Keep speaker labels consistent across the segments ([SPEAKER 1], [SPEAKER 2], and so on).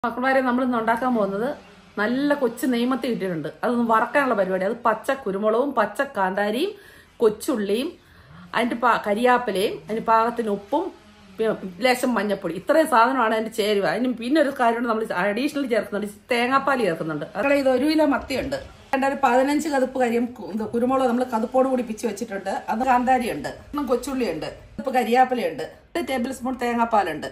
[SPEAKER 1] മക്കളമാരെ നമ്മൾ ഇന്ന് ഉണ്ടാക്കാൻ പോകുന്നത് നല്ല കൊച്ചു നെയ്മത്തി കിട്ടിയിട്ടുണ്ട് അതൊന്ന് വറക്കാനുള്ള പരിപാടി അത് പച്ച കുരുമുളകും പച്ച കാന്താരിയും കൊച്ചുള്ളിയും അതിന്റെ പാ കരിയാപ്പിലയും അതിന് പാകത്തിന് ഉപ്പും പിന്നെ ലേശം മഞ്ഞപ്പൊടി ഇത്രയും സാധനമാണ് അതിന്റെ ചേരുവ അതിന് പിന്നെ ഒരു കാര്യം നമ്മൾ അഡീഷണൽ ചേർക്കുന്നുണ്ട് തേങ്ങാപ്പാൽ ചേർക്കുന്നുണ്ട് അതുപോലെ ഇത് ഒരു കിലോ മത്തിയുണ്ട് രണ്ട് ഒരു പതിനഞ്ച് കതുപ്പ് കരിയും കു- ഇത് കുരുമുളക് നമ്മൾ കതുപ്പോട് കൂടി പിച്ച് വെച്ചിട്ടുണ്ട് അത് കാന്താരി ഉണ്ട് കൊച്ചുള്ളിയുണ്ട് ഇപ്പൊ കരിയാപ്പിലയുണ്ട് ഒരു ടേബിൾ സ്പൂൺ തേങ്ങാപ്പാലുണ്ട്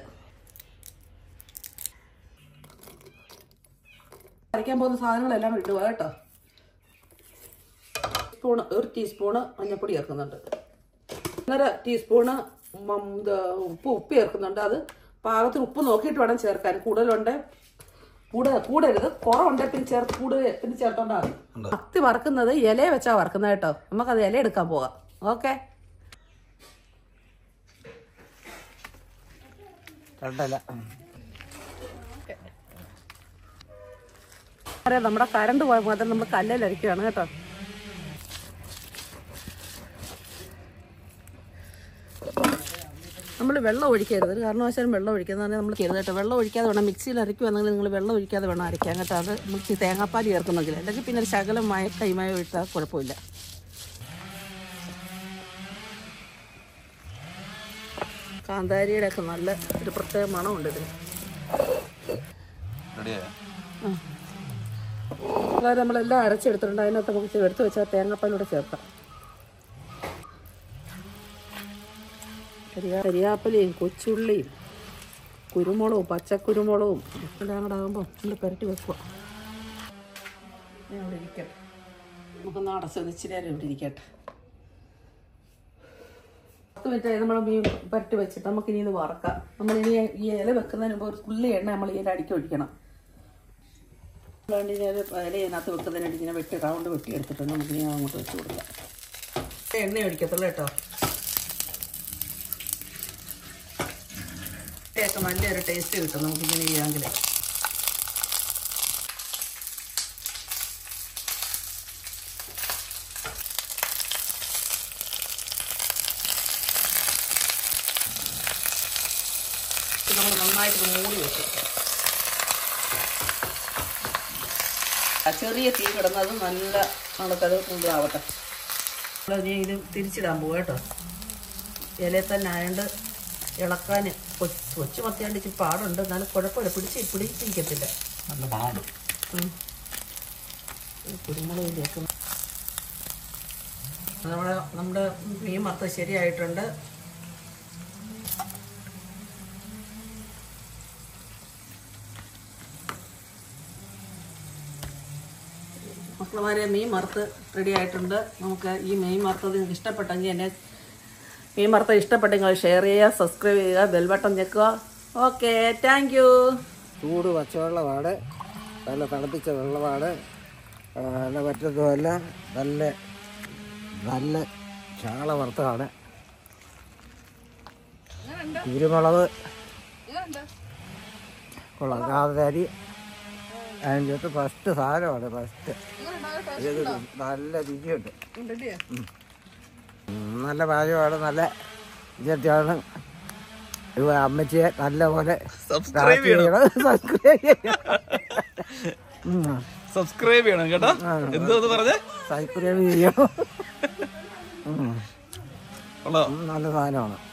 [SPEAKER 1] അരയ്ക്കാൻ പോകുന്ന സാധനങ്ങളെല്ലാം ഇടുക കേട്ടോ സ്പൂണ് ഒരു ടീസ്പൂണ് മഞ്ഞൾപ്പൊടി ചേർക്കുന്നുണ്ട് ഒന്നര ടീസ്പൂണ് മം, ഇത് ഉപ്പ് ഉപ്പ് ചേർക്കുന്നുണ്ട് അത് പാകത്തിന് ഉപ്പ് നോക്കിയിട്ട് വേണം ചേർക്കാൻ കൂടുതലുണ്ട് കൂടെ കൂടരുത് കുറവുണ്ട് പിന്നെ ചേർത്ത് കൂടുതൽ പിന്നെ ചേർത്തോണ്ടാണ് മത്തി വറുക്കുന്നത് ഇല വെച്ചാ വറുക്കുന്നത് കേട്ടോ നമുക്കത് ഇല എടുക്കാൻ പോകാം ഓക്കെ
[SPEAKER 2] രണ്ടല്ല
[SPEAKER 1] അറിയാം നമ്മുടെ കറണ്ട് പോയ മാത്രം നമ്മൾ കല്ലിലരിക്കുകയാണ് കേട്ടോ നമ്മൾ വെള്ളം ഒഴിക്കരുത് ഒരു കാരണവശാലും വെള്ളം ഒഴിക്കുന്നത് പറഞ്ഞാൽ നമ്മൾ ചെയ്ത് കേട്ടോ വെള്ളം ഒഴിക്കാതെ വേണം മിക്സിയിൽ അരയ്ക്കുവാണെങ്കിൽ നിങ്ങൾ വെള്ളം ഒഴിക്കാതെ വേണം അരയ്ക്കാൻ കേട്ടോ അത് നമുക്ക് തേങ്ങാപ്പാൽ ചേർക്കുന്നെങ്കിൽ അല്ലെങ്കിൽ പിന്നെ ഒരു ശകലം മയ കൈമയ ഒഴിച്ചാൽ കുഴപ്പമില്ല കാന്താരിയുടെ ഒക്കെ നല്ല ഒരു പ്രത്യേക മണമുണ്ട് ഇതിന്
[SPEAKER 2] റെഡിയായോ
[SPEAKER 1] അതായത് നമ്മളെല്ലാം അരച്ചെടുത്തിട്ടുണ്ട് അതിനകത്ത് നമുക്ക് എടുത്ത് വെച്ചാൽ തേങ്ങാപ്പാലൂടെ ചേർക്കാം കരിയാ കരിയാപ്പലയും കൊച്ചുള്ളിയും കുരുമുളകും പച്ചക്കുരുമുളകും എല്ലാം കൂടെ ആകുമ്പോൾ നമ്മൾ പുരട്ടി വെക്കുക ഞാൻ ഇവിടെ ഇരിക്കട്ടെ നമുക്കൊന്ന് അടച്ച് ഇച്ചിരി നേരം ഇവിടെ ഇരിക്കട്ടെ പത്ത് മിനിറ്റ് നമ്മൾ മീൻ പുരട്ടി വെച്ചിട്ട് നമുക്ക് ഇനി ഇത് വറക്കാം നമ്മളിനി ഈ ഇല വെക്കുന്നതിന് മുമ്പ് ഒരു തുള്ളി എണ്ണ നമ്മൾ ഇതിൻ്റെ അടിക്ക് ഒഴിക്കണം വേണ്ടി ഞാൻ ഇല ഇതിനകത്ത് വെക്കുന്നതിനായിട്ട് ഇങ്ങനെ വെട്ടി റൗണ്ട് വെട്ടി എടുത്തിട്ടുണ്ട് നമുക്ക് ഇനി അങ്ങോട്ട് വെച്ച് കൊടുക്കാം എണ്ണ ഒഴിക്കത്തുള്ളൂ കേട്ടോ ഒക്കെ നല്ലൊരു ടേസ്റ്റ് കിട്ടും നമുക്ക് ഇങ്ങനെ ചെയ്യാമെങ്കിൽ നമ്മൾ നന്നായിട്ട് മൂടി വെച്ചു ആ ചെറിയ തീ കിടന്നത് നല്ല നമുക്കത് ഇതാവട്ടെ നമ്മളിനി ഇത് തിരിച്ചിടാൻ പോവാ കേട്ടോ ഇലയിൽ തന്നെ ആയതുകൊണ്ട് ഇളക്കാൻ കൊച്ച് കൊച്ചു മത്തിയാണ്ട് ഇച്ചിരി പാടുണ്ട് എന്നാലും കുഴപ്പമില്ല പിടിച്ച് പിടിച്ചിരിക്കത്തില്ല
[SPEAKER 2] നല്ല മണമുണ്ട്
[SPEAKER 1] ഉം. ഈ കുരുമുളകിലേക്ക് നമ്മുടെ നമ്മുടെ മീൻ മത്ത ശരിയായിട്ടുണ്ട് മക്കളമാരെ മീൻ മറുത്ത് റെഡി ആയിട്ടുണ്ട് നമുക്ക് ഈ മീൻ മറുത്തത് നിങ്ങൾക്ക് ഇഷ്ടപ്പെട്ടെങ്കിൽ എന്നെ മീൻ മറുത്ത ഇഷ്ടപ്പെട്ടെങ്കിൽ ഷെയർ ചെയ്യുക സബ്സ്ക്രൈബ് ചെയ്യുക ബെൽബട്ടൺ ഞെക്കുക ഓക്കെ താങ്ക് യു
[SPEAKER 2] ചൂട് പച്ചവെള്ളമാണ് നല്ല തിളപ്പിച്ച വെള്ളമാണ് ആ, നല്ല പറ്റത്തുമല്ല നല്ല നല്ല ചാള വറുത്തതാണ് കുരുമുളക് കൊള്ളാം കാന്താരി അതിൻ്റെ അകത്ത് ഫസ്റ്റ് സാധനമാണ് ഫസ്റ്റ് ഇത് നല്ല രുചിയുണ്ട് ഉം, നല്ല പാചകമാണ് നല്ല ഇതാണ് ഇവ അമ്മച്ചിയെ നല്ലപോലെ സബ്സ്ക്രൈബ് ചെയ്യണം സബ്സ്ക്രൈബ് ചെയ്യണം ഉം,
[SPEAKER 3] സബ്സ്ക്രൈബ് ചെയ്യണം കേട്ടോ എന്തോന്ന് പറഞ്ഞേ
[SPEAKER 2] സബ്സ്ക്രൈബ് ചെയ്യണം ഉം,
[SPEAKER 3] ഉള്ളോ
[SPEAKER 2] ഉം, നല്ല സാധനമാണ്